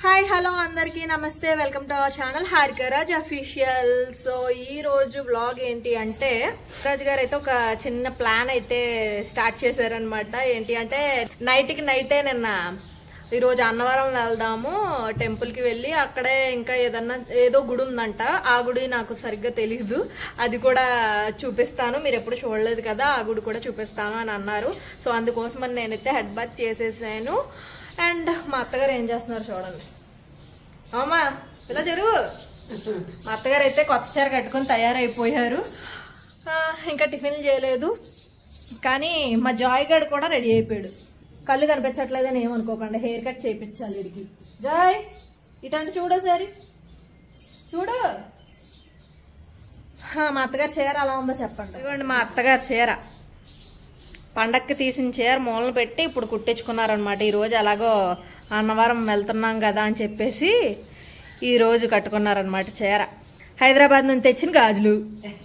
Hi hello అందరికీ నమస్తే welcome to our channel Harikaraj official so ఈ రోజు బ్లాగ్ ఏంటి అంటే రాజు గారు అయితే ఒక చిన్న ప్లాన్ అయితే స్టార్ట్ చేశారనమాట ఏంటి అంటే నైట్కి నైటే నిన్న ఈరోజు అన్నవరం వెళ్దాము టెంపుల్కి వెళ్ళి అక్కడే ఇంకా ఏదన్నా ఏదో గుడి ఉందంట ఆ గుడి నాకు సరిగ్గా తెలీదు అది కూడా చూపిస్తాను మీరు ఎప్పుడు చూడలేదు కదా ఆ గుడి కూడా చూపిస్తాను అని అన్నారు సో అందుకోసమని నేనైతే హెడ్ బాత్ చేసేసాను అండ్ మా అత్తగారు ఏం చేస్తున్నారు చూడండి అమ్మా ఇలా జరుగు మా అత్తగారు అయితే కొత్త చీర కట్టుకొని తయారైపోయారు ఆ, ఇంకా టిఫిన్ చేయలేదు కానీ మా జాయ్ గడ్ కూడా రెడీ అయిపోయాడు కళ్ళు కనిపించట్లేదని ఏమనుకోకండి హెయిర్ కట్ చేయించాలి వీడికి జాయ్ ఇటంటే చూడోసారి చూడు ఆ, మా అత్తగారి చీర అలా ఉందో చెప్పండి ఇదిగోండి మా అత్తగారి చీర పండక్కి తీసిన చీర మూలన పెట్టి ఇప్పుడు కుట్టించుకున్నారనమాట ఈరోజు ఎలాగో అన్నవరం వెళ్తున్నాం కదా అని చెప్పేసి ఈరోజు కట్టుకున్నారనమాట చీర హైదరాబాద్ నుంచి తెచ్చిన గాజులు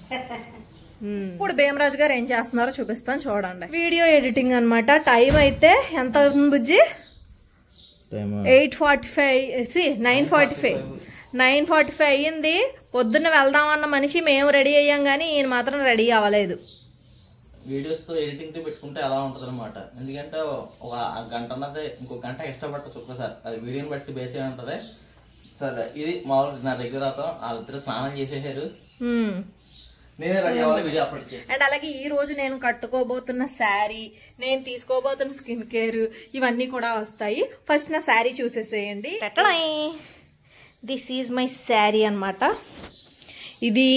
ఉమ్. ఇప్పుడు భీమరాజు గారు ఏం చేస్తున్నారో చూపిస్తాను చూడండి వీడియో ఎడిటింగ్ అన్నమాట టైం అయితే ఎంత అవుతుంది బుజ్జి టైమ్ ఎయిట్ ఫార్టీ ఫైవ్ సి nine forty five nine forty five అయ్యింది పొద్దున్న వెళ్దామన్న మనిషి మేము రెడీ అయ్యాం కానీ ఈయన మాత్రం రెడీ అవ్వలేదు వీడియోస్ తో ఎడిటింగ్ తో పెట్టుకుంటే ఎలా ఉంటది అనమాట ఎందుకంటే ఒక గంట అన్నది ఇంకో గంట ఇష్టపడచ్చు ఒక్కసారి అది వీడియోని బట్టి బేసే ఉంటది సరే ఇది మామూలు నా దగ్గర అతను వాళ్ళిద్దరు స్నానం చేసేసారు ఉమ్. నేనే రెడీ అవ్వాలి వీడియో అప్లోడ్ చేసి అండ్ అలాగే ఈ రోజు నేను కట్టుకోబోతున్న శారీ నేను తీసుకోబోతున్న స్కిన్ కేర్ ఇవన్నీ కూడా వస్తాయి ఫస్ట్ నా శారీ చూసేసేయండి దిస్ ఈజ్ మై శారీ అన్నమాట ఇది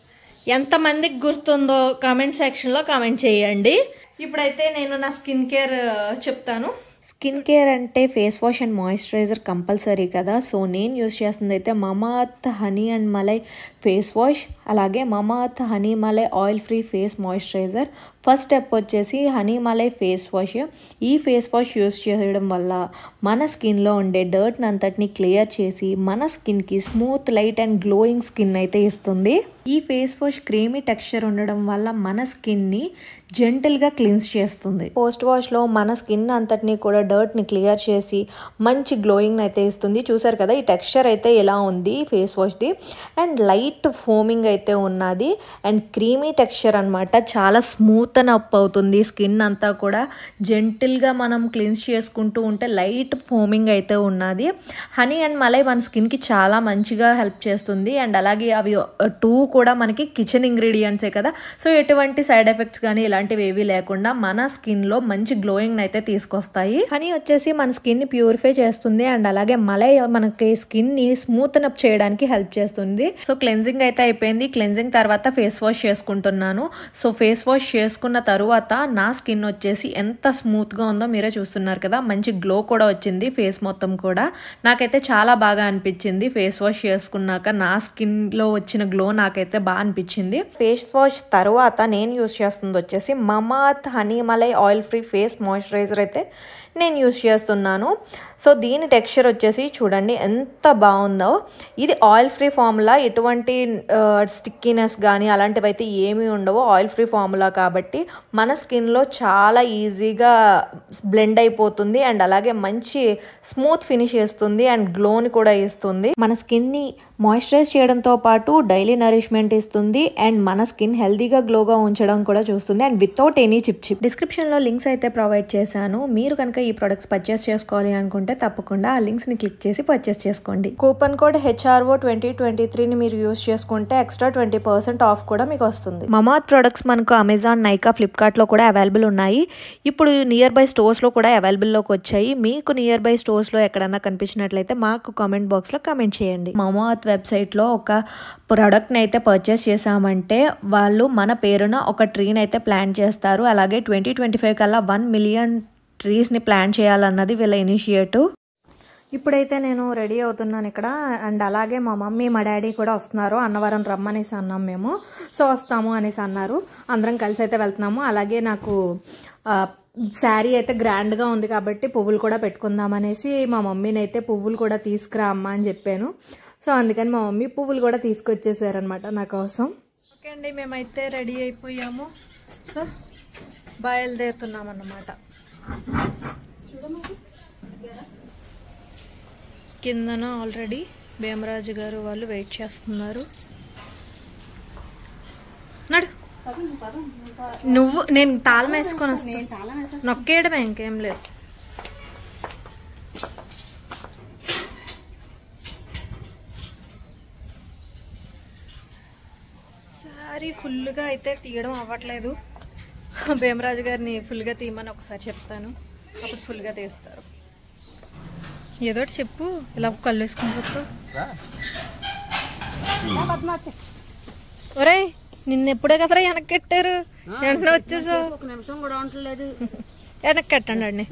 ఎంతమందికి గుర్తుందో కామెంట్ సెక్షన్లో కామెంట్ చేయండి ఇప్పుడైతే నేను నా స్కిన్ కేర్ చెప్తాను స్కిన్ కేర్ అంటే face wash and moisturiser compulsory కదా సో నేను యూస్ చేస్తుంది అయితే Mamaearth honey and malai face wash అలాగే Mamaearth honey malai oil free face moisturiser first step వచ్చేసి హనీ మలై ఫేస్ వాష్ ఈ ఫేస్ వాష్ యూస్ చేయడం వల్ల మన స్కిన్లో ఉండే డర్ట్ అంతటిని క్లియర్ చేసి మన స్కిన్కి smooth light and glowing skin అయితే ఇస్తుంది ఈ ఫేస్ వాష్ క్రీమీ టెక్స్చర్ ఉండడం వల్ల మన స్కిన్ని జెంటల్గా క్లీన్స్ చేస్తుంది పోస్ట్ వాష్లో మన స్కిన్ అంతటిని కూడా డర్ట్ని క్లియర్ చేసి మంచి గ్లోయింగ్ అయితే ఇస్తుంది చూసారు కదా ఈ టెక్స్చర్ అయితే ఎలా ఉంది ఫేస్ వాష్ది అండ్ లైట్ ఫోమింగ్ అయితే ఉన్నది అండ్ క్రీమీ టెక్స్చర్ అనమాట చాలా స్మూత్ అండ్ అప్ అవుతుంది స్కిన్ అంతా కూడా జెంటిల్గా మనం క్లీన్స్ చేసుకుంటూ ఉంటే లైట్ ఫోమింగ్ అయితే ఉన్నది హనీ అండ్ మలై మన స్కిన్కి చాలా మంచిగా హెల్ప్ చేస్తుంది అండ్ అలాగే అవి టూ కూడా మనకి కిచెన్ ఇంగ్రీడియంట్సే కదా సో ఎటువంటి సైడ్ ఎఫెక్ట్స్ కానీ ఇలాంటివి ఏవి లేకుండా మన స్కిన్లో మంచి గ్లోయింగ్ అయితే తీసుకొస్తాయి హనీ వచ్చేసి మన స్కిన్ని ప్యూరిఫై చేస్తుంది అండ్ అలాగే మలై మనకి స్కిన్ని స్మూత్ అప్ చేయడానికి హెల్ప్ చేస్తుంది సో క్లెన్జింగ్ అయితే అయిపోయింది క్లెన్జింగ్ తర్వాత ఫేస్ వాష్ చేసుకుంటున్నాను సో ఫేస్ వాష్ చేసుకున్న తరువాత నా స్కిన్ వచ్చేసి ఎంత స్మూత్గా ఉందో మీరే చూస్తున్నారు కదా మంచి గ్లో కూడా వచ్చింది ఫేస్ మొత్తం కూడా నాకైతే చాలా బాగా అనిపించింది ఫేస్ వాష్ చేసుకున్నాక నా స్కిన్లో వచ్చిన గ్లో నాకైతే బాగా అనిపించింది ఫేస్ వాష్ తర్వాత నేను యూస్ చేస్తుంది వచ్చేసి Mamaearth honey malai oil free face moisturiser అయితే నేను యూస్ చేస్తున్నాను సో దీని టెక్స్చర్ వచ్చేసి చూడండి ఎంత బాగుందో ఇది ఆయిల్ ఫ్రీ ఫార్ములా ఎటువంటి స్టిక్కీనెస్ కానీ అలాంటివి అయితే ఏమీ ఉండవు ఆయిల్ ఫ్రీ ఫార్ములా కాబట్టి మన స్కిన్లో చాలా ఈజీగా బ్లెండ్ అయిపోతుంది అండ్ అలాగే మంచి స్మూత్ ఫినిష్ ఇస్తుంది అండ్ గ్లోని కూడా ఇస్తుంది మన స్కిన్ని మాయిశ్చరైజ్ చేయడంతో పాటు డైలీ నరిష్మెంట్ ఇస్తుంది అండ్ మన స్కిన్ హెల్తీగా గ్లోగా ఉంచడం కూడా చూస్తుంది and without any chip chip డిస్క్రిప్షన్లో లింక్స్ అయితే ప్రొవైడ్ చేశాను మీరు కనుక ఈ ప్రొడక్ట్స్ పర్చేస్ చేసుకోవాలి అనుకుంటే తప్పకుండా ఆ లింక్స్ని క్లిక్ చేసి పర్చేస్ చేసుకోండి coupon code HRO twenty twenty త్రీని మీరు యూస్ చేసుకుంటే ఎక్స్ట్రా ట్వంటీ పర్సెంట్ ఆఫ్ కూడా మీకు వస్తుంది మమాత్ ప్రొడక్ట్స్ మనకు అమెజాన్ నైకా ఫ్లిప్కార్ట్లో కూడా అవైలబుల్ ఉన్నాయి ఇప్పుడు నియర్ బై స్టోర్స్లో కూడా అవైలబుల్లోకి వచ్చాయి మీకు నియర్ బై స్టోర్స్లో ఎక్కడన్నా కనిపించినట్లయితే మాకు కామెంట్ బాక్స్లో కామెంట్ చేయండి మమాత్ వెబ్సైట్లో ఒక ప్రోడక్ట్ని అయితే పర్చేస్ చేసామంటే వాళ్ళు మన పేరున ఒక ట్రీని అయితే ప్లాన్ చేస్తారు అలాగే ట్వంటీ ట్వంటీ ఫైవ్ కల్లా వన్ మిలియన్ ట్రీస్ని ప్లాన్ చేయాలన్నది వీళ్ళ ఇనిషియేటివ్ ఇప్పుడైతే నేను రెడీ అవుతున్నాను ఇక్కడ అండ్ అలాగే మా మమ్మీ మా డాడీ కూడా వస్తున్నారు అన్నవరం రమ్మనేసి అన్నాం మేము సో వస్తాము అనేసి అన్నారు అందరం కలిసి అయితే వెళ్తున్నాము అలాగే నాకు ఆ, శారీ అయితే గ్రాండ్గా ఉంది కాబట్టి పువ్వులు కూడా పెట్టుకుందాం అనేసి మా మమ్మీని అయితే పువ్వులు కూడా తీసుకురా అమ్మా అని చెప్పాను సో అందుకని మా మమ్మీ పువ్వులు కూడా తీసుకొచ్చేసారనమాట నా కోసం ఓకే అండి మేమైతే రెడీ అయిపోయాము సో బయలుదేరుతున్నాం అన్నమాట కిందన ఆల్రెడీ భీమరాజు గారు వాళ్ళు వెయిట్ చేస్తున్నారు నడు నువ్వు నేను తాళం వేసుకొని వస్తాను నొక్కేయడమే ఇంకేం లేదు సారీ ఫుల్గా అయితే తీయడం అవ్వట్లేదు భీమరాజు గారిని ఫుల్గా తీయమని ఒకసారి చెప్తాను అప్పుడు ఫుల్గా తీస్తారు ఏదో ఒకటి చెప్పు ఇలా కళ్ళు వేసుకుని పోతావు ఒరేయ్ నిన్న ఎప్పుడే కదరా వెనక్కి కట్టారు వెంటనే వచ్చేసావు ఒక నిమిషం కూడా ఉండలేదు వెనక్కి కట్టండి అండి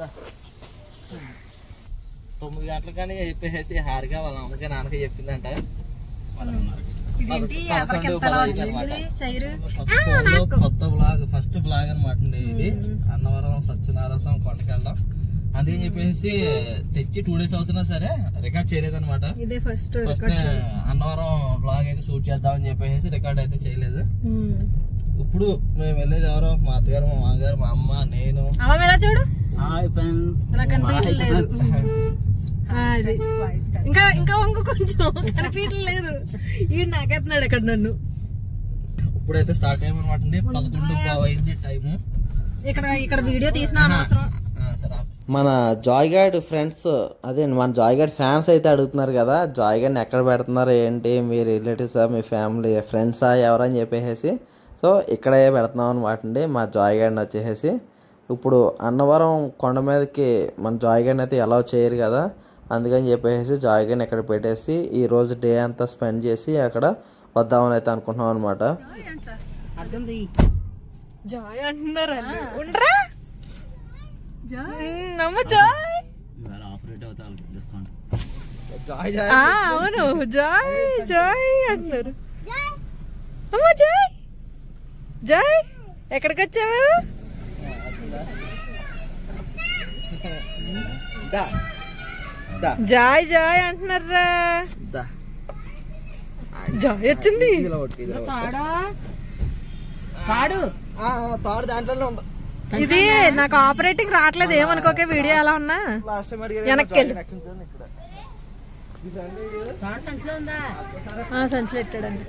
తొమ్మిది గంటలకని చెప్పేసి హారిక వాళ్ళ అమ్మకి నాన్నకి చెప్పిందంట ఇదేంటి పదకొండు, ఎవరికి ఎంతలా పదహైదు వచ్చింది అన్నమాట. చైరు కొత్త ఫోన్లో కొత్త బ్లాగ్ ఫస్ట్ బ్లాగ్ అనమాట అండి ఇది అన్నవరం సత్యనారాయణ కొండకెళ్ళడం అందుకని చెప్పేసి తెచ్చి టూ డేస్ అవుతున్నా సరే రికార్డ్ చేయలేదన్నమాట ఇదే ఫస్ట్ ఫస్ట్ అన్నవరం బ్లాగ్ అయితే షూట్ చేద్దామని చెప్పేసి రికార్డ్ అయితే చేయలేదు ఇప్పుడు మేము వెళ్ళేది ఎవరో మా అత్తగారు మా మామగారు మా అమ్మ నేను అమ్మ ఎలా చూడు హాయ్ ఫ్రెండ్స్ అలా కనిపించలేదు ఆ, అది ఇంకా ఇంకా వంగు కొంచెం కనిపించలేదు ఈ నాకెత్తున్నాడు అక్కడ నన్ను ఇప్పుడైతే స్టార్ట్ అయ్యామన్నమాట అండి పదకొండు బావ్ అయింది టైము ఇక్కడ ఇక్కడ వీడియో తీసిన అనవసరం మన జాయ్ గైడ్ ఫ్రెండ్స్ అదే మన జాయ్ గైడ్ ఫ్యాన్స్ అయితే అడుగుతున్నారు కదా జాయ్ గైడ్ని ఎక్కడ పెడుతున్నారు ఏంటి మీ రిలేటివ్సా మీ ఫ్యామిలీ ఫ్రెండ్సా ఎవరని చెప్పేసి సో ఇక్కడే పెడుతున్నాం అనమాట అండి మా జాయ్ గైడ్ని వచ్చేసి ఇప్పుడు అన్నవరం కొండ మీదకి మన జాయ్ గైడ్ని అయితే ఎలా చేయరు కదా అందుకని చెప్పేసి జాయ్ గైడ్ని ఇక్కడ పెట్టేసి ఈ రోజు డే అంతా స్పెండ్ చేసి అక్కడ వద్దామని అయితే అనుకుంటున్నాం అనమాట అర్థం ది జాయ్ అంటున్నారు ఉండరా నమ్మ జాయ్ జాయ్ ఆ, అవును జాయ్ జాయ్ అంటున్నారు అమ్మ జాయ్ జాయ్ ఎక్కడికి వచ్చావు దా దా జాయ్ జాయ్ అంటున్నారా దా జాయ్ వచ్చింది ఇదిలో పట్టుకో, ఇదిలో పట్టుకో. తాడా తాడు ఆ, ఆ, తాడు దాంట్లోనే ఉంది ఇది నాకు ఆపరేటింగ్ రావట్లేదు ఏమనుకోకే వీడియో ఎలా ఉన్నా లాస్ట్ టైం అడిగారు వెనక్కి వెళ్ళు. ఇక్కడ తాడు సంచిలో ఉందా ఆ, సంచిలో పెట్టాడండి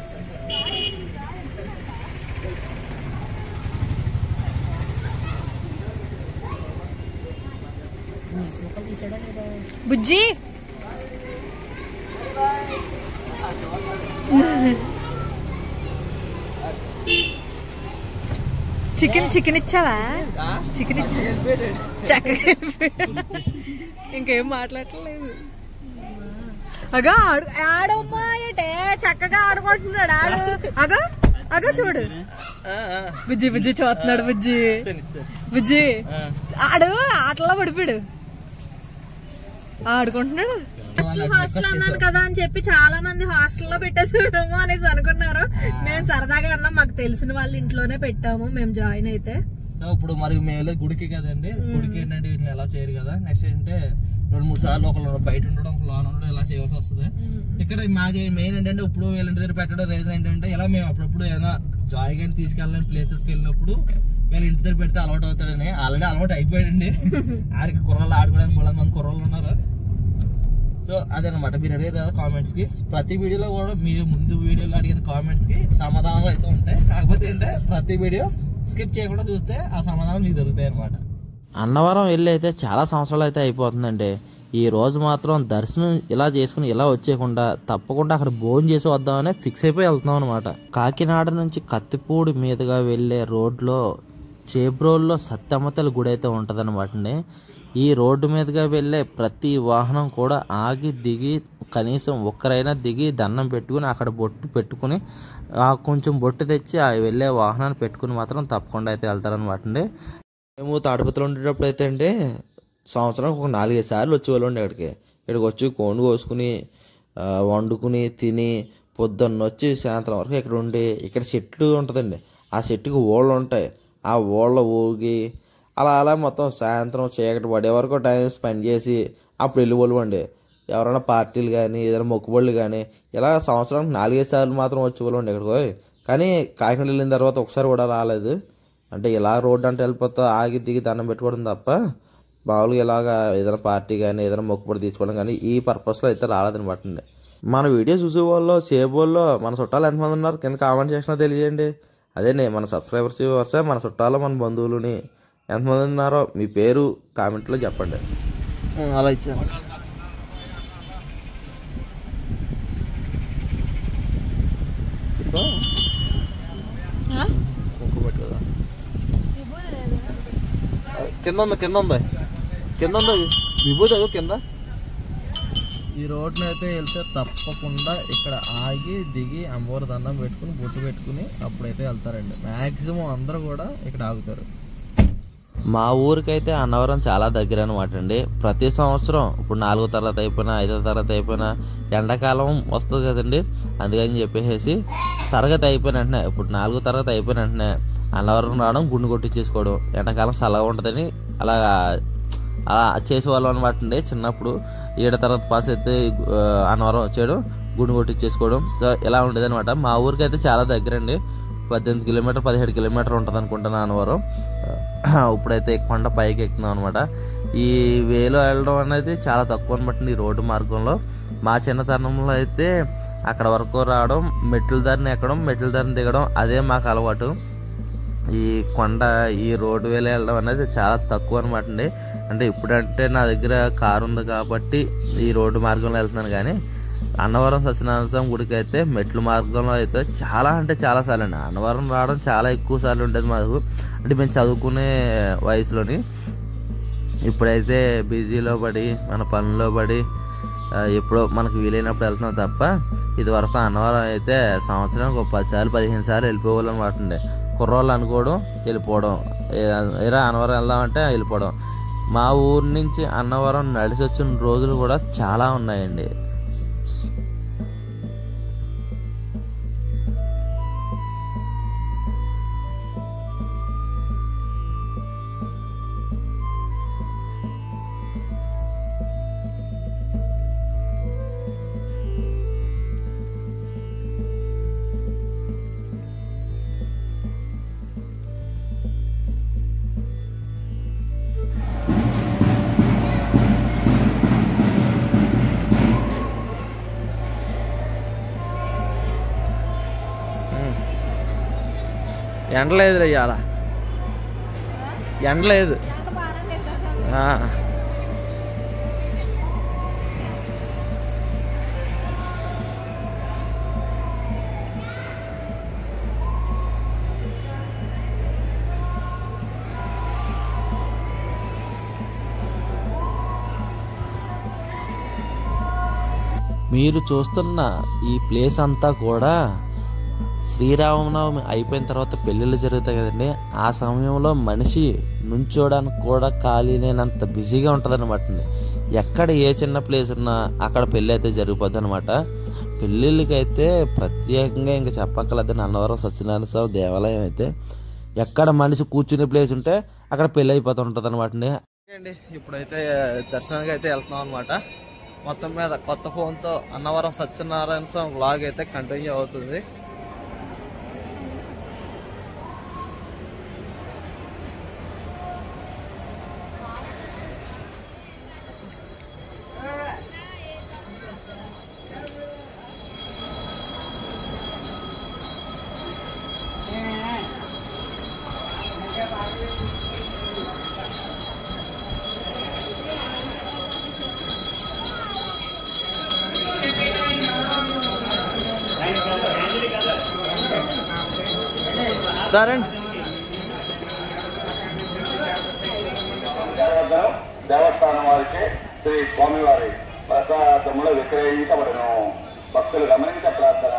తీసాడా లేదా బుజ్జి చికెన్ చికెన్ ఇచ్చావా చికెన్ ఇచ్చా చక్కగా ఇంకేం మాట్లాడట్లేదు అగా ఆడు ఆడమ్మా ఏటే చక్కగా ఆడుకుంటున్నాడు ఆడు అగో అగో చూడు బుజ్జి బుజ్జి చూస్తున్నాడు బుజ్జి బుజ్జి ఆడు ఆటలో పడిపోయాడు ఆడుకుంటున్నాడు హాస్టల్ హాస్టల్ అన్నాను కదా అని చెప్పి చాలా మంది హాస్టల్లో పెట్టేసామేమో అనేసి అనుకున్నారు నేను సరదాగా అన్నా మాకు తెలిసిన వాళ్ళ ఇంట్లోనే పెట్టాము మేము జాయిన్ అయితే సో ఇప్పుడు మరి మేము వెళ్ళేది గుడికి కదండి గుడికి ఏంటంటే వీటిని ఎలా చేయరు కదా నెక్స్ట్ ఏంటంటే రెండు మూడు సార్లు ఒకళ్ళు బయట ఉండడం ఒక లోన్ ఉండడం ఇలా చేయాల్సి వస్తుంది ఇక్కడ మాకు మెయిన్ ఏంటంటే ఇప్పుడు వీళ్ళ దగ్గర పెట్టడం రీజన్ ఏంటంటే ఇలా మేము అప్పుడప్పుడు ఏమైనా జాయ్ కానీ తీసుకెళ్ళని ప్లేసెస్కి వెళ్ళినప్పుడు వీళ్ళ ఇంటి దగ్గర పెడితే అలవాటు అవుతాడని ఆల్రెడీ అలవాటు అయిపోయాడండి ఆడికి కుర్రలు ఆడుకోవడానికి మూడు మంది కుర్రలు ఉన్నారు సో అదనమాట మీరు అడిగారు కదా కామెంట్స్ కి ప్రతి వీడియోలో కూడా మీరు ముందు వీడియోలో అడిగిన కామెంట్స్ కి సమాధానాలు అయితే ఉంటాయి కాకపోతే ఏంటంటే ప్రతి వీడియో స్కిప్ చేయకుండా చూస్తే ఆ సమాధానం మీకు దొరుకుతాయి అనమాట అన్నవరం వెళ్ళి అయితే చాలా సంవత్సరాలు అయితే అయిపోతుందండి ఈ రోజు మాత్రం దర్శనం ఇలా చేసుకుని ఇలా వచ్చేయకుండా తప్పకుండా అక్కడ భోజనం చేసి వద్దామని ఫిక్స్ అయిపోయి వెళ్తున్నాం అనమాట కాకినాడ నుంచి కత్తిపూడి మీదుగా వెళ్ళే రోడ్లో చేబ్రోల్లో సత్యమ్మతల గుడి అయితే ఉంటుందన్నమాట అండి ఈ రోడ్డు మీదుగా వెళ్ళే ప్రతి వాహనం కూడా ఆగి దిగి కనీసం ఒక్కరైనా దిగి దండం పెట్టుకుని అక్కడ బొట్టు పెట్టుకుని ఆ కొంచెం బొట్టు తెచ్చి ఆ వెళ్ళే వాహనాన్ని పెట్టుకుని మాత్రం తప్పకుండా అయితే వెళ్తారనమాట అండి మేము తాడిపత్రిలో ఉండేటప్పుడు అయితే అంటే సంవత్సరానికి ఒక నాలుగైదు సార్లు వచ్చేవాళ్ళండి ఇక్కడికి ఇక్కడికి వచ్చి కోండు కోసుకుని ఆ, వండుకుని తిని పొద్దున్న వచ్చి సాయంత్రం వరకు ఇక్కడ ఉండి ఇక్కడ చెట్లు ఉంటుందండి ఆ చెట్టుకి ఓళ్ళు ఉంటాయి ఆ ఓళ్ళ ఊగి అలా అలా మొత్తం సాయంత్రం చీకటి పడే వరకు టైం స్పెండ్ చేసి అప్పుడు వెళ్ళిపోలు అండి ఎవరైనా పార్టీలు కానీ ఏదైనా మొక్కుబళ్ళు కానీ ఇలా సంవత్సరానికి నాలుగైదు సార్లు మాత్రం వచ్చేవాళ్ళండి ఇక్కడికి కానీ కాకినాడ వెళ్ళిన తర్వాత ఒకసారి కూడా రాలేదు అంటే ఇలా రోడ్డు అంటే వెళ్ళిపోతా ఆగి దిగి దండం పెట్టుకోవడం తప్ప మామూలుగా ఇలాగా ఏదైనా పార్టీ కానీ ఏదైనా మొక్కుబడి తీసుకోవడం కానీ ఈ పర్పస్లో అయితే రాలేదనమాట అండి మన వీడియో చూసే వాళ్ళు సేపు వాళ్ళు మన చుట్టాలు ఎంతమంది ఉన్నారు కింద కామెంట్ చేసినా తెలియజేయండి అదేనే మన సబ్స్క్రైబర్స్ వస్తే మన చుట్టాలు మన బంధువులని ఎంతమంది ఉన్నారో మీ పేరు కామెంట్లో చెప్పండి అలా ఇచ్చాను కింద ఉంది కింద ఉంది కింద ఉంది విభూతి అదో కింద ఈ రోడ్ని అయితే వెళ్తే తప్పకుండా ఇక్కడ ఆగి దిగి అమ్మవారి దండం పెట్టుకుని బొట్టు పెట్టుకుని అప్పుడైతే వెళ్తారండి మ్యాక్సిమం అందరూ కూడా ఇక్కడ ఆగుతారు మా ఊరికైతే అన్నవరం చాలా దగ్గర అనమాట అండి ప్రతి సంవత్సరం ఇప్పుడు నాలుగో తరగతి అయిపోయినా ఐదో తరగతి అయిపోయినా ఎండాకాలం వస్తుంది కదండి అందుకని చెప్పేసి తరగతి అయిపోయిన వెంటనే ఇప్పుడు నాలుగో తరగతి అయిపోయిన వెంటనే అన్నవరం రావడం గుండు కొట్టించేసుకోవడం ఎండాకాలం చల్లగా ఉంటుందని అలా అలా చేసేవాళ్ళం అనమాట అండి చిన్నప్పుడు ఏడో తరగతి పాస్ అయితే ఆ, అన్నవరం వచ్చాడు గుండు కొట్టించేసుకోవడం సో ఇలా ఉండేది అనమాట మా ఊరికి అయితే చాలా దగ్గర అండి పద్దెనిమిది కిలోమీటర్ పదిహేడు కిలోమీటర్ ఉంటుంది అనుకుంటున్నాను అన్నవరం ఇప్పుడైతే కొండ పైకి ఎక్కుతున్నాం అనమాట ఈ వేలో వెళ్ళడం అనేది చాలా తక్కువ అనమాట ఈ రోడ్డు మార్గంలో మా చిన్నతనంలో అయితే అక్కడ వరకు రావడం మెట్ల దారిని ఎక్కడం మెట్ల దారిని దిగడం అదే మాకు అలవాటు ఈ కొండ ఈ రోడ్డు వేలు వెళ్ళడం అనేది చాలా తక్కువ అనమాట అండి అంటే ఇప్పుడంటే నా దగ్గర కారు ఉంది కాబట్టి ఈ రోడ్డు మార్గంలో వెళ్తున్నాను కానీ అన్నవరం సత్యనారాయణ స్వామి గుడికి అయితే మెట్ల మార్గంలో అయితే చాలా అంటే చాలా సార్లు అండి అన్నవరం రావడం చాలా ఎక్కువ సార్లు ఉండేది మాకు అంటే మేము చదువుకునే వయసులోని ఇప్పుడైతే బిజీలో పడి మన పనుల్లో పడి ఆ, ఎప్పుడో మనకు వీలైనప్పుడు వెళ్తున్నాం తప్ప ఇది వరకు అన్నవరం అయితే సంవత్సరానికి ఒక పది సార్లు పదిహేను సార్లు వెళ్ళిపోవాలి అనమాట అండి కుర్రోళ్ళు అనుకోవడం వెళ్ళిపోవడం ఏ- ఏరా అన్నవరం వెళ్దామంటే వెళ్ళిపోవడం మా ఊరు నుంచి అన్నవరం నడిచి వచ్చిన రోజులు కూడా చాలా ఉన్నాయండి ఎండలేదు ఇవాళ ఎండలేదు ఆ. మీరు చూస్తున్న ఈ ప్లేస్ అంతా కూడా శ్రీరామనవమి అయిపోయిన తర్వాత పెళ్ళిళ్ళు జరుగుతాయి కదండి ఆ సమయంలో మనిషి నుంచోడానికి కూడా ఖాళీ లేనంత బిజీగా ఉంటుంది అనమాట ఎక్కడ ఏ చిన్న ప్లేస్ ఉన్నా అక్కడ పెళ్ళి అయితే జరిగిపోద్ది అనమాట పెళ్ళిళ్ళకైతే ప్రత్యేకంగా ఇంకా చెప్పక్కర్లేదండి అన్నవరం సత్యనారాయణ స్వామి దేవాలయం అయితే ఎక్కడ మనిషి కూర్చునే ప్లేస్ ఉంటే అక్కడ పెళ్ళి అయిపోతూ ఉంటుంది అనమాట అండి ఇప్పుడైతే దర్శనానికి అయితే వెళ్తున్నాం అనమాట మొత్తం మీద కొత్త ఫోన్తో అన్నవరం సత్యనారాయణ స్వామి వ్లాగ్ అయితే కంటిన్యూ అవుతుంది దారండి దేవస్థానం వారికి శ్రీ స్వామివారి ప్రసాదములు విక్రయించబడను భక్తులు గమనించ ప్రార్థన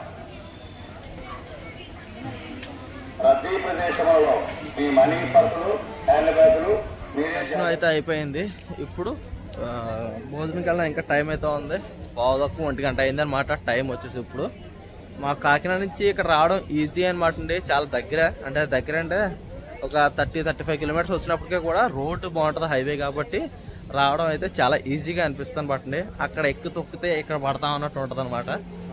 ప్రతి ప్రదేశంలో మీ మనీ పర్సులు హ్యాండ్ బ్యాగులు మీరే దర్శనం అయితే అయిపోయింది ఇప్పుడు ఆ, భోజనం కల్లా ఇంకా టైం అయితే ఉంది పావుదక్కు ఒంటి గంట అయింది అనమాట టైం వచ్చేసి ఇప్పుడు మా కాకినాడ నుంచి ఇక్కడ రావడం ఈజీ అనమాట అండి చాలా దగ్గర అంటే దగ్గర అంటే ఒక థర్టీ థర్టీ ఫైవ్ కిలోమీటర్స్ వచ్చినప్పటికీ కూడా రోడ్డు బాగుంటుంది హైవే కాబట్టి రావడం అయితే చాలా ఈజీగా అనిపిస్తుంది అనమాట అండి అక్కడ ఎక్కు తొక్కితే ఇక్కడ పడతాం అన్నట్టు ఉంటుంది అనమాట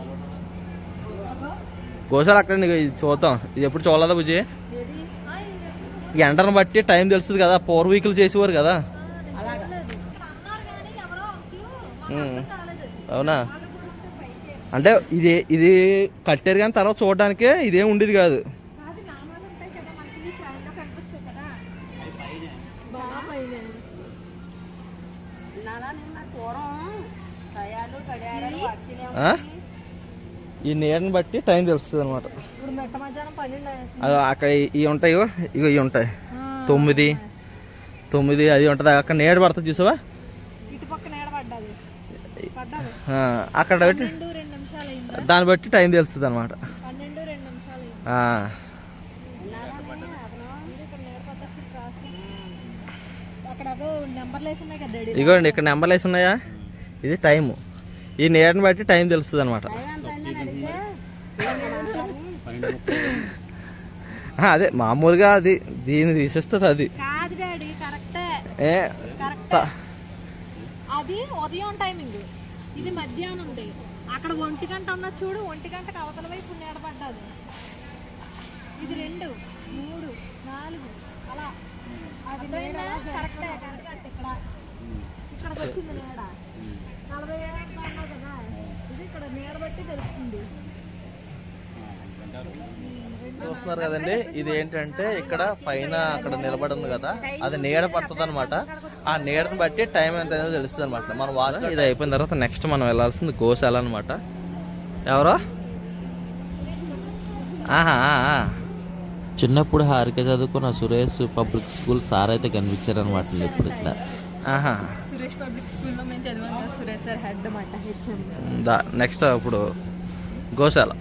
గోసాలు అక్కడ నీకు ఇది చూద్దాం ఇది ఎప్పుడు చూడలేదా బుజ్జి ఈ ఎండను బట్టి టైం తెలుస్తుంది కదా పూర్వీకులు చేసేవారు కదా ఉమ్. అవునా అంటే ఇది ఇది కట్టారు కానీ తర్వాత చూడడానికే ఇదేం ఉండేది కాదు నాలా నిన్న పూర్వం టయాలు గడియారాలు వచ్చినాయి ఆ? ఈ నీడని బట్టి టైం తెలుస్తుంది అనమాట ఇప్పుడు మెట్ట మధ్యాహ్నం పన్నెండు అది అక్కడ ఇవి ఉంటాయి ఇగో ఇగో ఇవి ఉంటాయి తొమ్మిది తొమ్మిది అది ఉంటుంది అక్కడ నీడ పడుతుంది చూసావా ఇటు పక్క నీడ పడ్డది పడ్డది ఆ, అక్కడ బట్టి పన్నెండు రెండు నిమిషాలు అయింది దాన్ని బట్టి టైం తెలుస్తుంది అనమాట పన్నెండు రెండు నిమిషాలు అయింది ఇక్కడ నీడ పడ్డ క్రాస్ అక్కడ నెంబర్లు వేసి ఉన్నాయి కదా డాడీ ఇగోండి ఇక్కడ నెంబర్లు వేసి ఉన్నాయా ఇది టైము ఈ నీడని బట్టి టైం తెలుస్తుంది అనమాట ఎంత అయిందని అడిగితే అదే మామూలుగా అది దీని విశిష్టత అది కాదు డాడీ కరెక్టే ఏ కరెక్టే అది ఉదయం టైమింగ్ ఇది మధ్యాహ్నం ఉంది అక్కడ ఒంటి గంట ఉన్నది చూడు ఒంటి గంటకు అవతల వైపు నీడ పడ్డది ఇది రెండు మూడు నాలుగు అలా అది నీడ కరెక్టే కరెక్ట్ ఇక్కడ ఇక్కడికి వచ్చింది నీడ నలభై ఏడు అన్నావు కదా ఇది ఇక్కడ నీడ బట్టి తెలుస్తుంది చూస్తున్నారు కదండి ఇది ఏంటంటే ఇక్కడ పైన అక్కడ నిలబడి ఉంది కదా అది నీడ పడుతుంది అనమాట ఆ నీడని బట్టి టైం ఎంత అనేది తెలుస్తుంది అనమాట మనం వాచ్ ఇది అయిపోయిన తర్వాత నెక్స్ట్ మనం వెళ్ళాల్సింది గోశాల అనమాట ఎవరో ఆహా ఆ, ఆ. చిన్నప్పుడు హారిక చదువుకున్న సురేష్ పబ్లిక్ స్కూల్ సార్ అయితే కనిపించారనమాట ఇప్పుడు ఇక్కడ ఆహా సురేష్ పబ్లిక్ స్కూల్లో మేము చదివాం కదా సురేష్ సార్ హెడ్ అన్నమాట హెచ్ఎం దా నెక్స్ట్ ఇప్పుడు గోశాల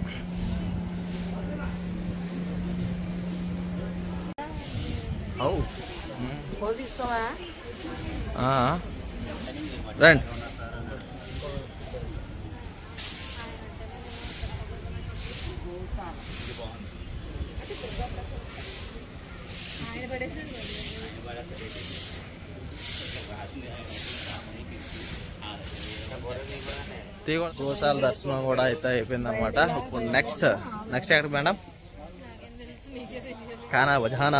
ఫోన్ తీసుకోవా ఆ. రండి తీగో గోశాల దర్శనం కూడా అయితే అయిపోయింది అనమాట ఇప్పుడు నెక్స్ట్ నెక్స్ట్ ఎక్కడికి మేడం కానా బజానా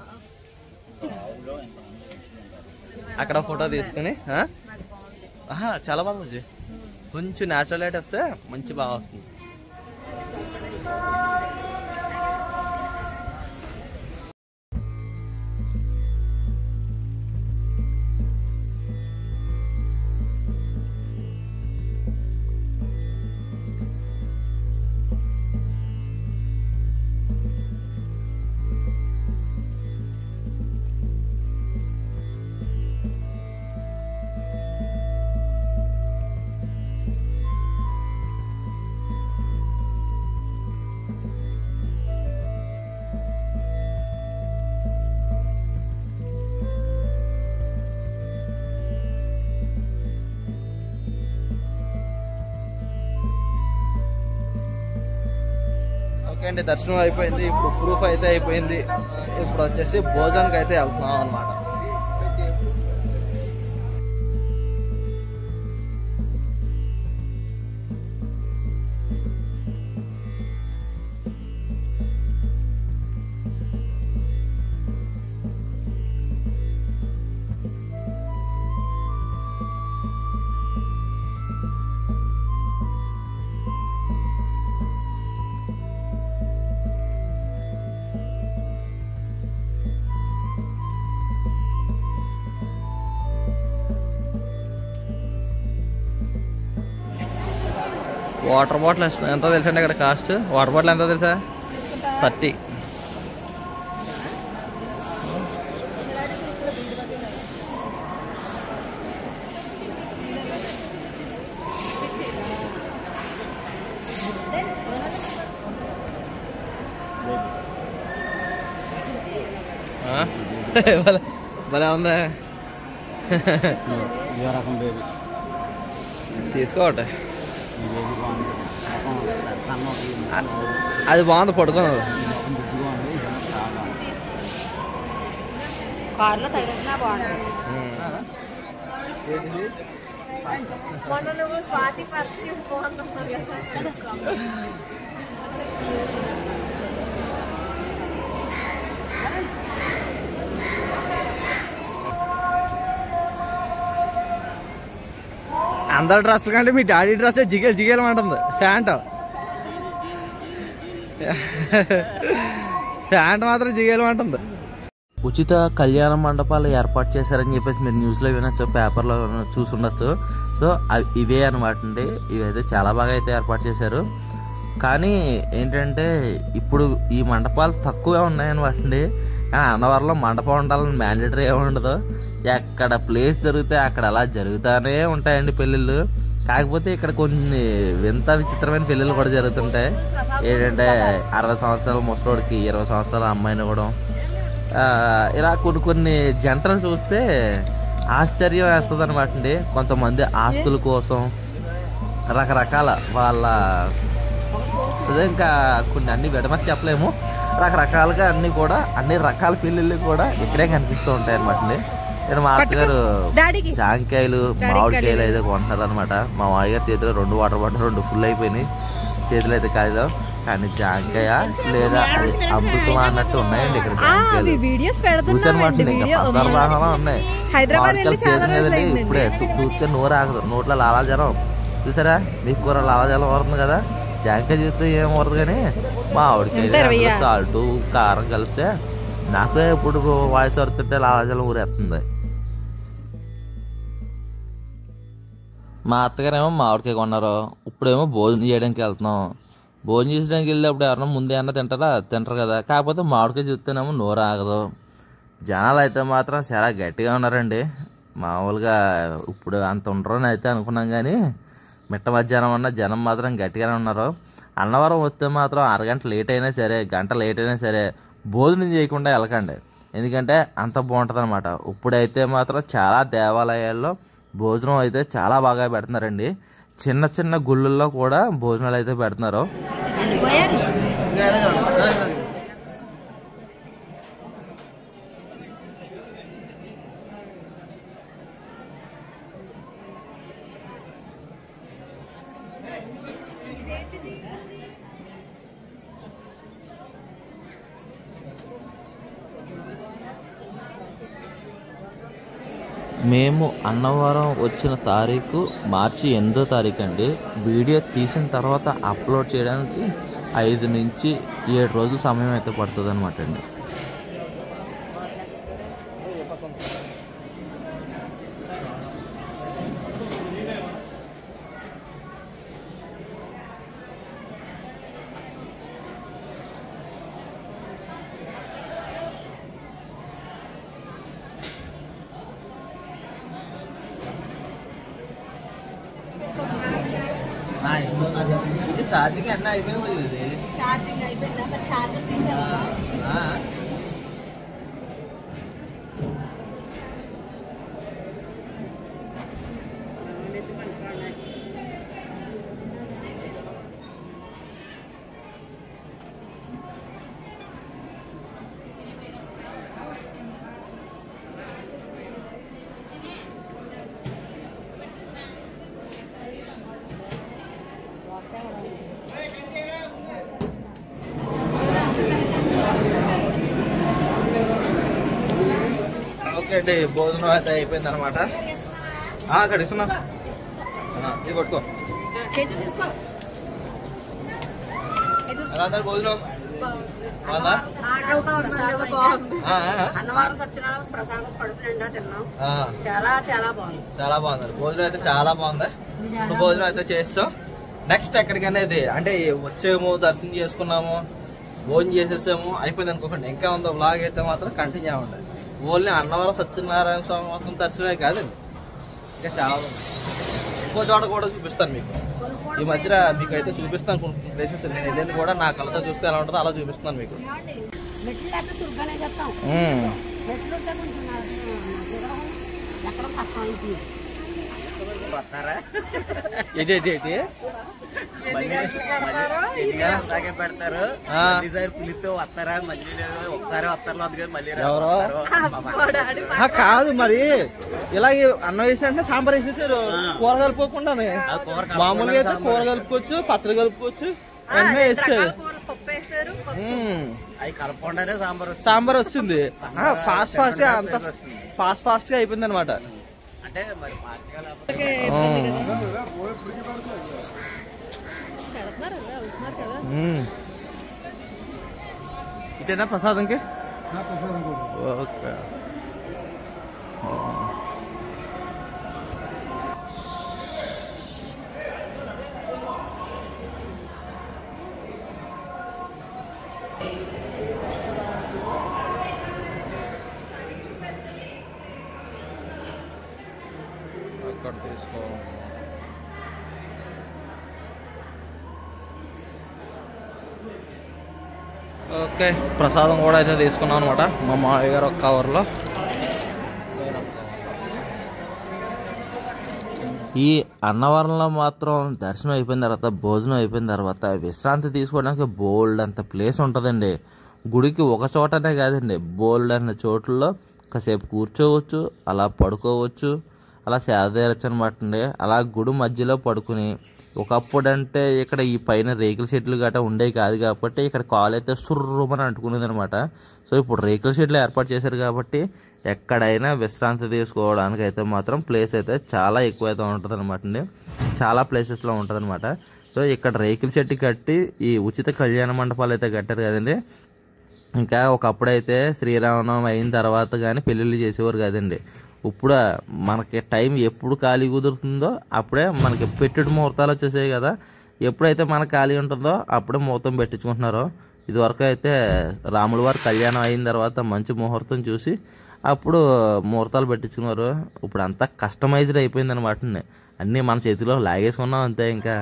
అక్కడ ఫోటో తీసుకుని ఆ? ఆహా, చాలా బాగా ఉంది కొంచెం న్యాచురల్ లైట్ వస్తే మంచి బాగా వస్తుంది ఓకే అండి దర్శనం అయిపోయింది ఇప్పుడు ప్రూఫ్ అయితే అయిపోయింది ఇప్పుడు వచ్చేసి భోజనంకి అయితే వెళ్తున్నాం అనమాట వాటర్ బాటిల్ ఎంత- ఎంత తెలుసా అండి ఇక్కడ కాస్ట్ వాటర్ బాటిల్ ఎంత తెలుసా థర్టీ ఆ? భలే భలే ఉందా తీసుకోవట్టే అది బాగుంది పడుకున్నావు కారులో తగిలించినా బాగుంటుంది మొన్న నువ్వు స్వాతి పర్స్ చూసుకోవాలనుకున్నావు కదా అందరి డ్రెస్ కంటే మీ డాడీ డ్రెస్ జిగేల్ జిగేల్ అంటుంది శాంట్ శాంట్ మాత్రం జిగేల్ అంటుంది ఉచిత కళ్యాణ మండపాలు ఏర్పాటు చేశారని చెప్పేసి మీరు న్యూస్లో వినొచ్చు పేపర్లో చూసుండొచ్చు సో అవి ఇవే అనమాట అండి ఇవైతే చాలా బాగా అయితే ఏర్పాటు చేశారు కానీ ఏంటంటే ఇప్పుడు ఈ మండపాలు తక్కువే ఉన్నాయన్నమాట అండి కానీ అన్నవరంలో మండపం ఉండాలని మ్యాండేటరీ ఏమి ఉండదు ఎక్కడ ప్లేస్ దొరికితే అక్కడ అలా జరుగుతూనే ఉంటాయండి పెళ్ళిళ్ళు కాకపోతే ఇక్కడ కొన్ని వింత విచిత్రమైన పెళ్ళిళ్ళు కూడా జరుగుతుంటాయి ఏంటంటే అరవై సంవత్సరాల ముసలోడికి ఇరవై సంవత్సరాల అమ్మాయిని కూడా ఆ, ఇలా కొన్ని కొన్ని జంటలు చూస్తే ఆశ్చర్యం వేస్తుంది అనమాట అండి కొంతమంది ఆస్తుల కోసం రకరకాల వాళ్ళ అదే ఇంకా కొన్ని అన్ని విడమని చెప్పలేము రకరకాలుగా అన్ని కూడా అన్ని రకాల పెళ్ళిళ్ళు కూడా ఇక్కడే కనిపిస్తూ ఉంటాయి అనమాట అండి ఇక్కడ మా అత్తగారు డాడీకి జాంకాయలు మామిడికాయలు అయితే కొంటున్నారు అనమాట మా మామయ్య గారి చేతిలో రెండు వాటర్ బాటిల్ రెండు ఫుల్ అయిపోయినాయి చేతులు అయితే కాదు కానీ జాంకాయ లేదా అది అమృతం అన్నట్టు ఉన్నాయండి ఇక్కడ జాంకాయలు వీడియోస్ చూసాను మాట ఇంకా పద్నాలుగు భాగాలు ఉన్నాయి హైదరాబాద్ వెళ్ళి మామిడికాయలు చాలా సీజన్ కదండి రోజులైందండి. ఇప్పుడే చూ- చూస్తే నోరు ఆగదు నోట్లో లాలాజలం చూసారా మీకు కూర లాలాజలం వస్తుంది కదా జాంకాయ చూస్తే ఏం వరదు కానీ ఎంత ఇరవయ్యా? మామిడికాయ సాల్ట్ కారం కలిపితే నాకే ఇప్పుడు వాయిస్ వస్తుంటే లాలాజలం ఊరేస్తుంది మా అత్తగారేమో మామిడికాయ కొన్నారు ఇప్పుడేమో భోజనం చేయడానికి వెళ్తున్నాం భోజనం చేయడానికి వెళ్ళేటప్పుడు ఎవరన్నా ముందే అన్న తింటారా తింటారు కదా కాకపోతే మామిడికాయ చూస్తేనేమో నోరు ఆగదు జనాలు అయితే మాత్రం చాలా గట్టిగా ఉన్నారండి మామూలుగా ఇప్పుడు అంత ఉండరు అని అయితే అనుకున్నాం కానీ మిట్ట మధ్యాహ్నం అన్న జనం మాత్రం గట్టిగానే ఉన్నారు అన్నవరం వస్తే మాత్రం అరగంట లేట్ అయినా సరే గంట లేట్ అయినా సరే భోజనం చేయకుండా వెళ్ళకండి ఎందుకంటే అంత బాగుంటుంది అనమాట ఇప్పుడైతే మాత్రం చాలా దేవాలయాల్లో భోజనం అయితే చాలా బాగా పెడుతున్నారండి చిన్న చిన్న గుళ్ళల్లో కూడా భోజనాలు అయితే పెడుతున్నారు మేము అన్నవరం వచ్చిన తారీఖు మార్చి ఎనిమిదో తారీఖు అండి వీడియో తీసిన తర్వాత అప్లోడ్ చేయడానికి ఐదు నుంచి ఏడు రోజులు సమయం అయితే పడుతుంది అనమాట అండి ఛార్జింగ్ అన్నీ అయిపోయింది ఛార్జింగ్ అయిపోయిందా మరి ఛార్జర్ తీసావా ఓకే అండి భోజనం అయితే అయిపోయింది అనమాట అక్కడ ఇస్తున్నా ఇది పట్టుకో చేతులు తీసుకో ఎలా అందరు భోజనం బాగుందా ఆకలితో ఉన్నాను కదా బాగుంది ఆ, ఆ, అన్నవరం సత్యనారాయణ ప్రసాదం కడుపు నిండా తిన్నాం ఆ. చాలా చాలా బాగుంది చాలా బాగుంది భోజనం అయితే చాలా బాగుంది సో భోజనం అయితే చేస్తాం నెక్స్ట్ ఎక్కడికైనా ఇది అంటే వచ్చేమో దర్శనం చేసుకున్నాము భోజనం చేసేసాము అయిపోయింది అనుకోకండి ఇంకా ఉందో బ్లాగ్ అయితే మాత్రం కంటిన్యూ అవ్వండి ఓన్లీ అన్నవరం సత్యనారాయణ స్వామి మొత్తం దర్శనమే కాదండి ఇంకా చాలా ఉంది ఇంకో చోట కూడా చూపిస్తాను మీకు ఈ మధ్య మీకు అయితే చూపిస్తాను కొన్ని ప్లేసెస్ నేను వెళ్ళింది కూడా నా కళ్ళతో చూస్తే ఎలా ఉంటుందో అలా చూపిస్తాను మీకు మెట్లు లేకపోతే చురుగ్గానే చేస్తాం మ్మ్. మెట్లు ఉంటే కొంచెం నా- నా దిగడం ఎక్కడ కష్టం ఇది ఏంటి ఏంటి ఏంటి పెడతారు ఆ. ఈసారి పులితో వస్తారా మళ్ళీ లేదు ఒకసారి వస్తారు అందుకని మళ్ళీ ఎవరు? రారు. ఆ, కాదు మరి ఇలాగే అన్నం వేసి అంటే సాంబార్ వేసేసారు కూర కలుపుకోకుండా ఆ కూర మామూలుగా అయితే కలుపుకోకుండా కూర కలుపుకోవచ్చు పచ్చడి కలుపుకోవచ్చు అన్నీ వేస్తారు పప్పు వేసారు మ్మ్. అవి కలపకుండానే సాంబార్ వస్తుంది సాంబార్ వస్తుంది ఫాస్ట్ ఫాస్ట్ గా అంత ఫాస్ట్ ఫాస్ట్ గా అయిపోయింది అనమాట అంటే మరి మార్చగల ఓకే, ఇబ్బంది కదా. పెడుతున్నారు కదా, వెళ్తున్నారు కదా. ఇటేనా ప్రసాదంకి ఓకే అక్కడ తీసుకో ఓకే ప్రసాదం కూడా అయితే తీసుకున్నాం అనమాట మా మామయ్య గారు ఒక కవర్లో ఈ అన్నవరంలో మాత్రం దర్శనం అయిపోయిన తర్వాత భోజనం అయిపోయిన తర్వాత విశ్రాంతి తీసుకోవడానికి బోల్డ్ అంత ప్లేస్ ఉంటుందండి గుడికి ఒక చోటనే కాదండి బోల్డ్ అన్న చోట్లలో కాసేపు కూర్చోవచ్చు అలా పడుకోవచ్చు అలా సేద తీరచ్చు అనమాట అండి అలా గుడి మధ్యలో పడుకుని ఒకప్పుడు అంటే ఇక్కడ ఈ పైన రేకుల షెడ్లు గట్రా ఉండేవి కాదు కాబట్టి ఇక్కడ కాలు అయితే సుర్రుమని అంటుకునేది అనమాట సో ఇప్పుడు రేకుల షెడ్లు ఏర్పాటు చేశారు కాబట్టి ఎక్కడైనా విశ్రాంతి తీసుకోవడానికి అయితే మాత్రం ప్లేస్ అయితే చాలా ఎక్కువ అయితే ఉంటుంది అనమాట అండి చాలా ప్లేసెస్లో ఉంటుంది అనమాట సో ఇక్కడ రేకుల షెడ్ కట్టి ఈ ఉచిత కళ్యాణ మండపాలు అయితే కట్టారు కదండి ఇంకా ఒకప్పుడైతే శ్రీరామనవమి అయిన తర్వాత కానీ పెళ్ళిళ్ళు చేసేవారు కదండి ఇప్పుడు మనకి టైం ఎప్పుడు ఖాళీ కుదురుతుందో అప్పుడే మనకి పెట్టుడు ముహూర్తాలు వచ్చేసాయి కదా ఎప్పుడైతే మనకు ఖాళీ ఉంటుందో అప్పుడే ముహూర్తం పెట్టించుకుంటున్నారు ఇదివరకు అయితే రాముల వారి కళ్యాణం అయిన తర్వాత మంచి ముహూర్తం చూసి అప్పుడు ముహూర్తాలు పెట్టించుకున్నారు ఇప్పుడు అంతా కస్టమైజ్డ్ అయిపోయింది అనమాట అన్నీ మన చేతిలో లాగేసుకున్నాం అంతే ఇంకా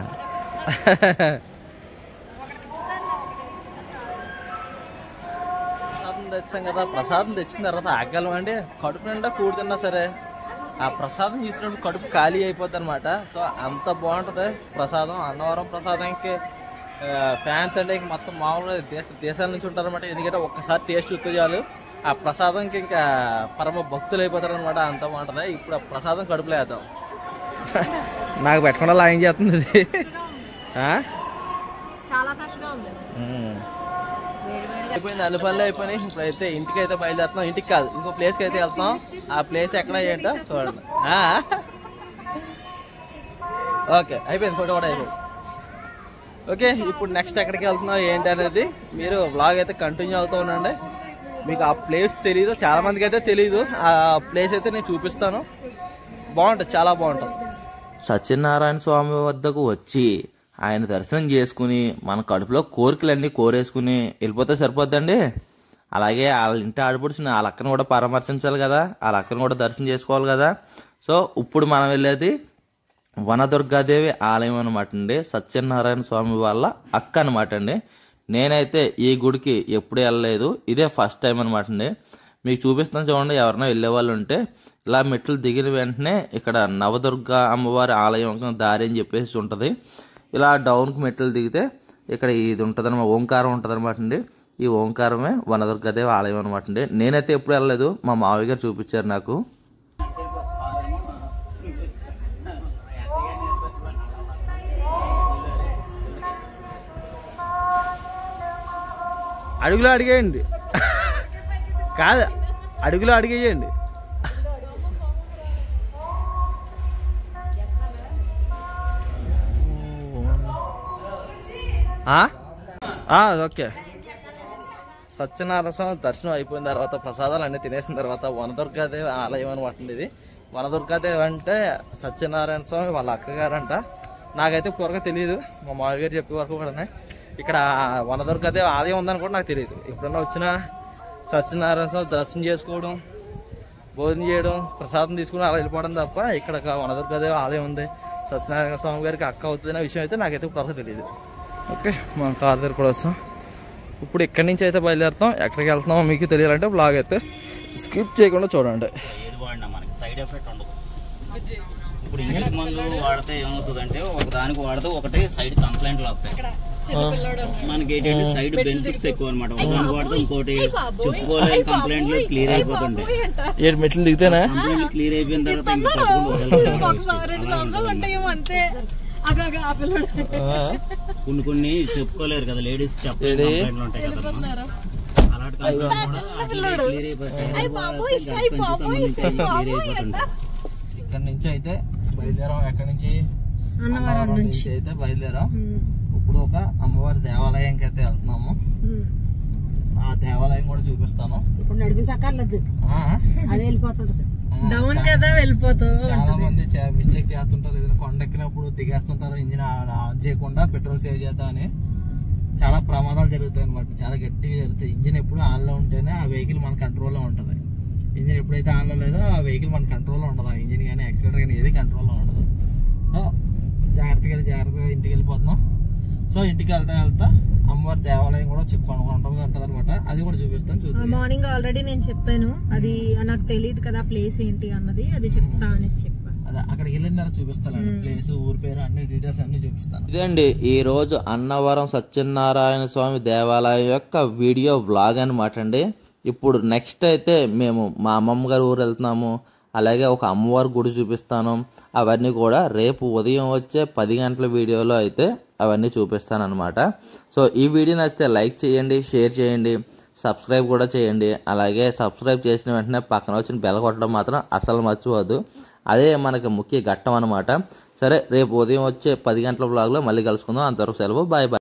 ప్రసాదం తెచ్చాం కదా ప్రసాదం తెచ్చిన తర్వాత ఆగలం అండి కడుపు నిండా కూడి తిన్నా సరే ఆ ప్రసాదం చూసినప్పుడు కడుపు ఖాళీ అయిపోద్ది అనమాట సో అంత బాగుంటుంది ప్రసాదం అన్నవరం ప్రసాదానికి ఫ్యాన్స్ అంటే ఇంక మొత్తం మామూలుగా దేశ దేశాల నుంచి ఉంటారన్నమాట ఎందుకంటే ఒక్కసారి టేస్ట్ చూస్తే చాలు ఆ ప్రసాదంకి ఇంకా పరమ భక్తులు అయిపోతారు అనమాట అంత బాగుంటుంది ఇప్పుడు ఆ ప్రసాదం కడుపులో వేద్దాం నాకు పెట్టకుండా లాగింగ్ చేస్తుంది ఇది ఆ? చాలా ఫ్రెష్ గా ఉంది అయిపోయింది అన్ని పనులు అయిపోయినాయి ఇప్పుడైతే ఇంటికి అయితే బయలుదేరుతున్నాం ఇంటికి కాదు ఇంకో ప్లేస్ కి అయితే వెళ్తాం ఆ ప్లేస్ ఎక్కడ ఏంటో చూడండి ఆ? ఓకే అయిపోయింది ఫోటో కూడా అయిపోయింది ఓకే ఇప్పుడు నెక్స్ట్ ఎక్కడికి వెళ్తున్నాం ఏంటి అనేది మీరు వ్లాగ్ అయితే కంటిన్యూ అవుతూ ఉండండి మీకు ఆ ప్లేస్ తెలియదు చాలా మందికి అయితే తెలియదు ఆ ప్లేస్ అయితే నేను చూపిస్తాను బాగుంటుంది చాలా బాగుంటుంది సత్యనారాయణ స్వామి వద్దకు వచ్చి ఆయన దర్శనం చేసుకుని మన కడుపులో కోరికలన్నీ కోరేసుకుని వెళ్ళిపోతే సరిపోద్దండి అలాగే వాళ్ళ ఇంటి ఆడపడుచుని వాళ్ళ అక్కను కూడా పరామర్శించాలి కదా వాళ్ళ అక్కను కూడా దర్శనం చేసుకోవాలి కదా సో ఇప్పుడు మనం వెళ్ళేది వనదుర్గాదేవి ఆలయం అనమాట అండి సత్యనారాయణ స్వామి వాళ్ళ అక్క అనమాట అండి నేనైతే ఈ గుడికి ఎప్పుడు వెళ్ళలేదు ఇదే ఫస్ట్ టైం అనమాట అండి మీకు చూపిస్తాను చూడండి ఎవరైనా వెళ్ళే వాళ్ళు ఉంటే ఇలా మెట్లు దిగిన వెంటనే ఇక్కడ నవదుర్గ అమ్మవారి ఆలయం దారి అని చెప్పేసి ఉంటుంది ఇలా డౌన్కి మెట్లు దిగితే ఇక్కడ ఇది ఉంటుంది అనమాట ఓంకారం ఉంటుంది అనమాట అండి ఈ ఓంకారమే వనదుర్గాదేవి ఆలయం అనమాట అండి నేనైతే ఎప్పుడు వెళ్ళలేదు మా మావయ్య గారు చూపించారు నాకు అడుగులో అడిగేయండి కాదు అడుగులో అడిగేయండి ఆ? ఆ, ఓకే సత్యనారాయణ స్వామి దర్శనం అయిపోయిన తర్వాత ప్రసాదాలు అన్ని తినేసిన తర్వాత వనదుర్గాదేవి ఆలయం అనమాట అండి ఇది వనదుర్గాదేవి అంటే సత్యనారాయణ స్వామి వాళ్ళ అక్కగారంట నాకైతే కూరగా తెలియదు మా మామయ్య గారు చెప్పే వరకు కూడా ఇక్కడ వనదుర్గాదేవి ఆలయం ఉందని కూడా నాకు తెలియదు ఎప్పుడన్నా వచ్చిన సత్యనారాయణ స్వామి దర్శనం చేసుకోవడం భోజనం చేయడం ప్రసాదం తీసుకుని అలా వెళ్ళిపోవడం తప్ప ఇక్కడ ఒక వనదుర్గాదేవి ఆలయం ఉంది సత్యనారాయణ స్వామి గారికి అక్క అవుతుంది అనే విషయం అయితే నాకైతే ఇప్పుడు తెలియదు ఓకే మనం కార్ దగ్గర కూడా వస్తాం ఇప్పుడు ఇక్కడి నుంచి అయితే బయలుదేరుతాం ఎక్కడికి వెళ్తున్నామో మీకు తెలియాలంటే బ్లాగ్ అయితే స్కిప్ చేయకుండా చూడండి ఏది వాడినా మనకి సైడ్ ఎఫెక్ట్ ఉండదు ఇప్పుడు ఇంగ్లీష్ మందు వాడితే ఏమవుతుందంటే ఒక దానికి వాడితే ఒకటి సైడ్ కంప్లైంట్లు వస్తాయి మనకి ఏంటంటే సైడ్ బెనిఫిట్స్ ఎక్కువ అనమాట ఒక దానికి వాడితే ఇంకోటి చెప్పుకోలేని కంప్లైంట్లు క్లియర్ అయిపోతుంటాయి ఏడు మెట్లు దిగితేనా కంప్లైంట్లు క్లియర్ అయిపోయిన తర్వాత ఇంకా పట్టుకుంటూ వదలరు. ఒకసారి రెండు సంవత్సరాలు ఉంటాయేమో అంతే అగ ఆ పిల్లడు కొన్ని కొన్ని చెప్పుకోలేరు కదా లేడీస్ చెప్పలేని కంప్లైంట్లు ఉంటాయి కదా అలాంటి కంప్లైంట్ కూడా క్లియర్ అయిపోతాయి క్లియర్ అయిపోతుంటాయి ఇక్కడ నుంచి అయితే బయలుదేరాం ఎక్కడి నుంచి అన్నవరం నుంచి అయితే బయలుదేరాం ఉమ్, ఇప్పుడు ఒక అమ్మవారి దేవాలయంకి అయితే వెళ్తున్నాము ఉమ్. ఆ దేవాలయం కూడా చూపిస్తాను ఇప్పుడు నడిపించక్కర్లేదు ఆ, అదే వెళ్ళిపోతుంటది ఆ, డౌన్ చా- కదా వెళ్ళిపోతూ చాలా మంది మిస్టేక్ చేస్తుంటారు ఏదైనా కొండ ఎక్కినప్పుడు దిగేస్తుంటారు ఇంజిన్ ఆన్ చేయకుండా పెట్రోల్ సేవ్ చేద్దామని చాలా ప్రమాదాలు జరుగుతాయి అనమాట చాలా గట్టిగా జరుగుతాయి ఇంజిన్ ఎప్పుడు ఆన్లో ఉంటేనే ఆ వెహికల్ మన కంట్రోల్లో ఉంటుంది ఇంజిన్ ఎప్పుడైతే ఆన్లో లేదో ఆ వెహికల్ మన కంట్రోల్లో ఉండదు ఆ ఇంజిన్ కానీ యాక్సిడెంట్ కానీ ఏది కంట్రోల్లో ఉండదు సో జాగ్రత్తగా వెళ్ళి జాగ్రత్తగా ఇంటికి వెళ్ళిపోతున్నాం సో ఇంటికి వెళ్తా వెళ్తా అమ్మవారి దేవాలయం కూడా చి- కొండ కొండ మీద ఉంటుంది అనమాట అది కూడా చూపిస్తాను చూద్దాం మార్నింగ్ ఆల్రెడీ నేను చెప్పాను అది నాకు తెలియదు కదా ప్లేస్ ఏంటి అన్నది అది చెప్తా అనేసి చెప్పాను అదే అక్కడికి వెళ్ళిన తర్వాత చూపిస్తాను ప్లేస్ ఊరి పేరు అన్ని డీటెయిల్స్ అన్ని చూపిస్తాను ఇదండి ఈ రోజు అన్నవరం సత్యనారాయణ స్వామి దేవాలయం యొక్క వీడియో వ్లాగ్ అనమాట అండి ఇప్పుడు నెక్స్ట్ అయితే మేము మా అమ్మమ్మ గారి ఊరు వెళ్తున్నాము అలాగే ఒక అమ్మవారి గుడి చూపిస్తాను అవన్నీ కూడా రేపు ఉదయం వచ్చే పది గంటల వీడియోలో అయితే అవన్నీ చూపిస్తాను అనమాట సో ఈ వీడియో నచ్చితే లైక్ చేయండి షేర్ చేయండి సబ్స్క్రైబ్ కూడా చేయండి అలాగే సబ్స్క్రైబ్ చేసిన వెంటనే పక్కన వచ్చిన బెల్ కొట్టడం మాత్రం అసలు మర్చిపోవద్దు అదే మనకి ముఖ్య ఘట్టం అనమాట సరే రేపు ఉదయం వచ్చే పది గంటల బ్లాగ్లో మళ్ళీ కలుసుకుందాం అంతవరకు సెలవు బాయ్ బాయ్